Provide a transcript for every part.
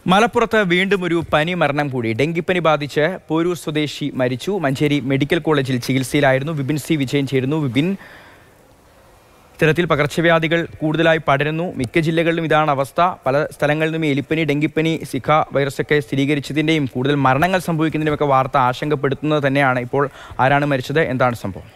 മലപ്പുറത്ത് വീണ്ടും ഒരു പനി മരണം കൂടി ഡെങ്കിപ്പനി ബാധിച്ച് പോരൂർ സ്വദേശി മരിച്ചു മഞ്ചേരി മെഡിക്കൽ കോളേജിൽ ചികിത്സയിലായിരുന്നു വിപിൻ സി വിജയൻ ചേരുന്നു വിപിൻ ഇത്തരത്തിൽ പകർച്ചവ്യാധികൾ കൂടുതലായി പടരുന്നു മിക്ക ജില്ലകളിലും ഇതാണ് അവസ്ഥ പല സ്ഥലങ്ങളിൽ നിന്നും എലിപ്പനി ഡെങ്കിപ്പനി സിഖ വൈറസൊക്കെ സ്ഥിരീകരിച്ചതിൻ്റെയും കൂടുതൽ മരണങ്ങൾ സംഭവിക്കുന്നതിൻ്റെയും ഒക്കെ വാർത്ത ആശങ്കപ്പെടുത്തുന്നത് തന്നെയാണ് ഇപ്പോൾ ആരാണ് മരിച്ചത് എന്താണ് സംഭവം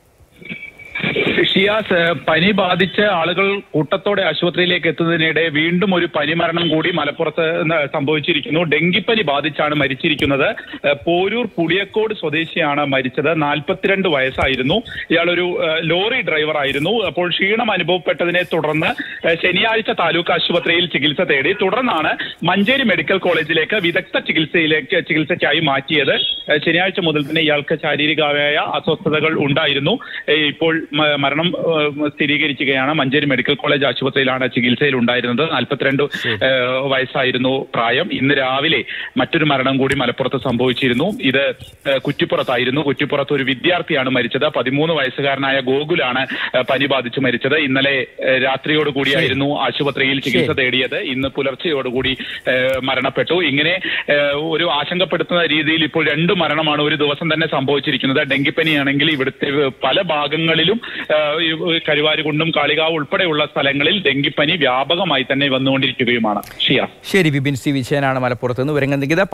ഷിയാസ് പനി ബാധിച്ച് ആളുകൾ കൂട്ടത്തോടെ ആശുപത്രിയിലേക്ക് എത്തുന്നതിനിടെ വീണ്ടും ഒരു പനി മരണം കൂടി മലപ്പുറത്ത് ന- സംഭവിച്ചിരിക്കുന്നു ഡെങ്കിപ്പനി ബാധിച്ചാണ് മരിച്ചിരിക്കുന്നത് ഏഹ് പോരൂർ പുളിയക്കോട് സ്വദേശിയാണ് മരിച്ചത് നാൽപ്പത്തിരണ്ട് വയസ്സായിരുന്നു ഇയാളൊരു ഏഹ് ലോറി ഡ്രൈവർ ആയിരുന്നു അപ്പോൾ ക്ഷീണം അനുഭവപ്പെട്ടതിനെ തുടർന്ന് ഏഹ് ശനിയാഴ്ച താലൂക്ക് ആശുപത്രിയിൽ ചികിത്സ തേടി തുടർന്നാണ് മഞ്ചേരി മെഡിക്കൽ കോളേജിലേക്ക് വിദഗ്ധ ചികിത്സയിലേക്ക് ചികിത്സയ്ക്കായി മാറ്റിയത് ഏഹ് ശനിയാഴ്ച മുതൽ തന്നെ ഇയാൾക്ക് ശാരീരികമായ അസ്വസ്ഥതകൾ ഉണ്ടായിരുന്നു ഏഹ് ഇപ്പോൾ മ- മരണം ഏഹ് സ്ഥിരീകരിക്കുകയാണ് മഞ്ചേരി മെഡിക്കൽ കോളേജ് ആശുപത്രിയിലാണ് ചികിത്സയിൽ ഉണ്ടായിരുന്നത് നാൽപ്പത്തിരണ്ട് ഏഹ് വയസ്സായിരുന്നു പ്രായം ഇന്ന് രാവിലെ മറ്റൊരു മരണം കൂടി മലപ്പുറത്ത് സംഭവിച്ചിരുന്നു ഇത് ഏഹ് കുറ്റിപ്പുറത്തായിരുന്നു കുറ്റിപ്പുറത്ത് ഒരു വിദ്യാർത്ഥിയാണ് മരിച്ചത് പതിമൂന്ന് വയസ്സുകാരനായ ഗോകുലാണ് ഏഹ് പനി ബാധിച്ച് മരിച്ചത് ഇന്നലെ ഏഹ് രാത്രിയോട് കൂടിയായിരുന്നു ആശുപത്രിയിൽ ചികിത്സ തേടിയത് ഇന്ന് പുലർച്ചെയോടുകൂടി ഏഹ് മരണപ്പെട്ടു ഇങ്ങനെ ഏഹ് ഒരു ആശങ്കപ്പെടുത്തുന്ന രീതിയിൽ ഇപ്പോൾ രണ്ട് മരണമാണ് ഒരു ദിവസം തന്നെ സംഭവിച്ചിരിക്കുന്നത് ഡെങ്കിപ്പനിയാണെങ്കിൽ ഇവിടുത്തെ പല ഭാഗങ്ങളിലും ഏഹ് ഈ കരുവാരുകുണ്ടും കാളികാവ് ഉൾപ്പെടെയുള്ള സ്ഥലങ്ങളിൽ ഡെങ്കിപ്പനി വ്യാപകമായി തന്നെ വന്നുകൊണ്ടിരിക്കുകയുമാണ് ഷിയ ശരി വിപിൻ സി വിജയനാണ് മലപ്പുറത്ത് നിന്ന് വിവരങ്ങൾ നൽകിയത്